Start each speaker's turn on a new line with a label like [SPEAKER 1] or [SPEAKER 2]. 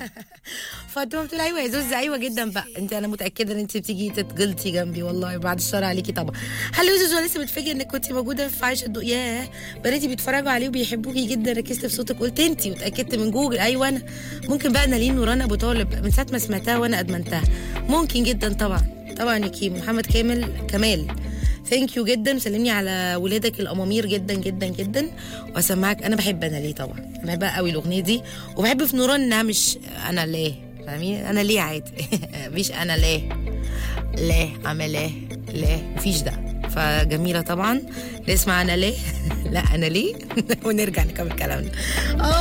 [SPEAKER 1] فاطمه بتقول ايوه يا زوز ايوه جدا بقى انت انا متاكده ان انت بتيجي تتجلطي جنبي والله بعد الشر عليكي طبعا هل يا زوز لسه بتفاجئ انك كنت موجوده في عايشه الضوء ياه بناتي بيتفرجوا عليه وبيحبوكي جدا ركزت في صوتك قلت انت واتاكدت من جوجل ايوه انا ممكن بقى نالين نوران ابو طالب من ساعه ما سمعتها وانا ادمنتها ممكن جدا طبعا طبعا يا كيمو محمد كامل كمال ثانك يو جدا سلمني على ولادك الامامير جدا جدا جدا واسمعك انا بحب انا ليه طبعا أنا بحبها قوي الاغنيه دي وبحب في نوران انها مش انا ليه فاهمين انا ليه عادي مفيش انا ليه ليه عامل ايه ليه مفيش ده فجميله طبعا نسمع انا ليه لا انا ليه ونرجع نكمل كلامنا اه